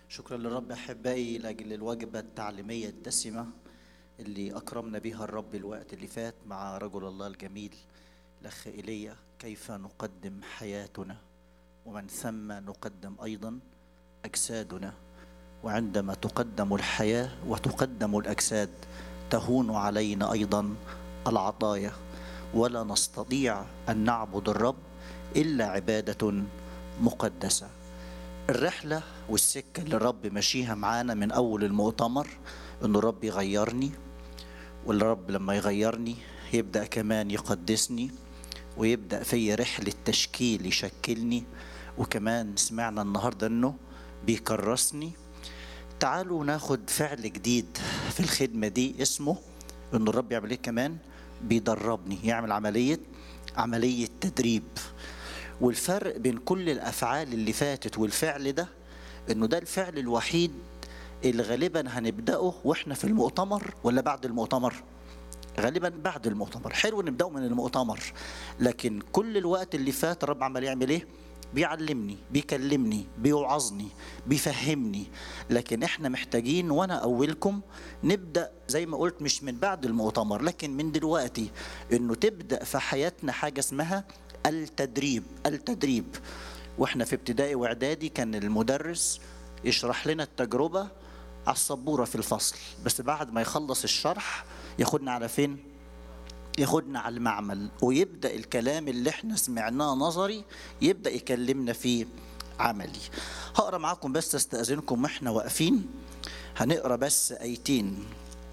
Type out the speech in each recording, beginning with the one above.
شكرا للرب احبائي لاجل الوجبه التعليميه الدسمه اللي اكرمنا بها الرب الوقت اللي فات مع رجل الله الجميل الاخ ايليا كيف نقدم حياتنا ومن ثم نقدم ايضا اجسادنا وعندما تقدم الحياه وتقدم الاجساد تهون علينا ايضا العطايا ولا نستطيع ان نعبد الرب الا عباده مقدسه الرحله والسكه اللي الرب ماشيها معانا من اول المؤتمر انه الرب يغيرني والرب لما يغيرني يبدا كمان يقدسني ويبدا في رحله تشكيل يشكلني وكمان سمعنا النهارده انه بيكرسني تعالوا ناخد فعل جديد في الخدمه دي اسمه ان الرب يعمل ايه كمان بيدربني يعمل عمليه عمليه تدريب والفرق بين كل الافعال اللي فاتت والفعل ده انه ده الفعل الوحيد اللي غالبا هنبداه واحنا في المؤتمر ولا بعد المؤتمر غالبا بعد المؤتمر حلو نبداه من المؤتمر لكن كل الوقت اللي فات الرب عمال يعمل ايه بيعلمني بيكلمني بيوعظني بيفهمني لكن احنا محتاجين وانا اولكم نبدا زي ما قلت مش من بعد المؤتمر لكن من دلوقتي انه تبدا في حياتنا حاجه اسمها التدريب التدريب واحنا في ابتدائي واعدادي كان المدرس يشرح لنا التجربه على السبوره في الفصل بس بعد ما يخلص الشرح ياخدنا على فين ياخدنا على المعمل ويبدا الكلام اللي احنا سمعناه نظري يبدا يكلمنا فيه عملي هقرا معاكم بس استاذنكم واحنا واقفين هنقرا بس ايتين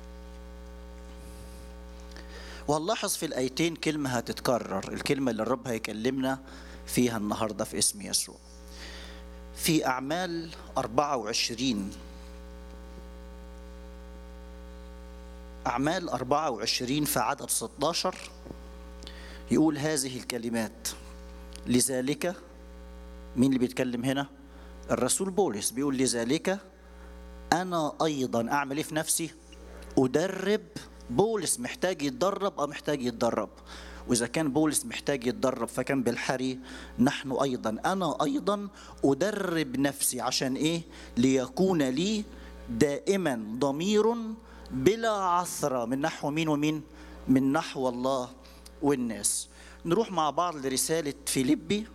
وهنلاحظ في الايتين كلمه هتتكرر الكلمه اللي الرب هيكلمنا فيها النهارده في اسم يسوع في اعمال 24 أعمال 24 في عدد 16 يقول هذه الكلمات لذلك مين اللي بيتكلم هنا؟ الرسول بولس بيقول لذلك أنا أيضا أعمل إيه في نفسي؟ أدرب بولس محتاج يتدرب أو محتاج يتدرب وإذا كان بولس محتاج يتدرب فكان بالحري نحن أيضا أنا أيضا أدرب نفسي عشان إيه؟ ليكون لي دائما ضمير بلا عثرة من نحو مين ومين من نحو الله والناس نروح مع بعض لرسالة فيليبي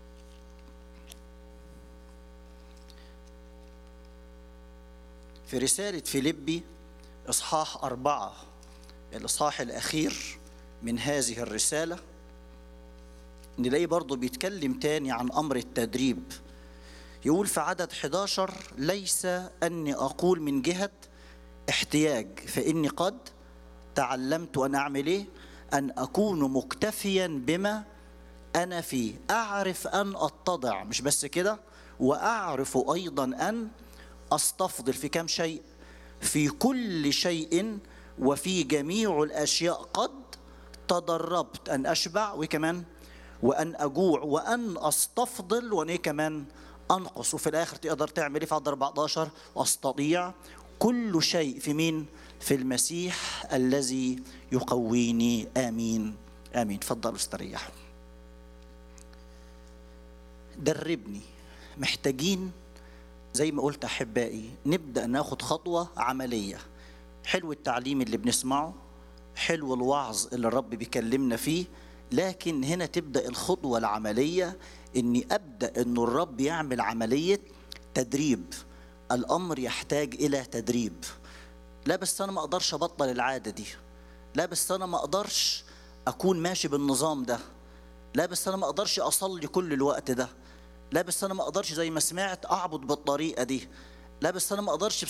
في رسالة فيليبي إصحاح أربعة الإصحاح الأخير من هذه الرسالة نلاقيه برضه بيتكلم تاني عن أمر التدريب يقول في عدد 11 ليس أني أقول من جهة احتياج فإني قد تعلمت أن أعمل إيه؟ أن أكون مكتفيا بما أنا فيه أعرف أن أتضع مش بس كده وأعرف أيضا أن أستفضل في كم شيء في كل شيء وفي جميع الأشياء قد تدربت أن أشبع وكمان وأن أجوع وأن أستفضل وأن إيه كمان أنقص وفي الآخر تقدر تعمل إيه في عدد 14 أستطيع كل شيء في مين؟ في المسيح الذي يقويني آمين آمين تفضلوا استريحوا دربني محتاجين زي ما قلت أحبائي نبدأ ناخد خطوة عملية حلو التعليم اللي بنسمعه حلو الوعظ اللي الرب بيكلمنا فيه لكن هنا تبدأ الخطوة العملية إني أبدأ إنه الرب يعمل عملية تدريب الامر يحتاج الى تدريب لا بس انا ما اقدرش ابطل العاده دي لا بس انا ما اقدرش اكون ماشي بالنظام ده لا بس انا ما اقدرش اصلي كل الوقت ده لا بس انا ما اقدرش زي ما سمعت اعبد بالطريقه دي لا بس انا ما اقدرش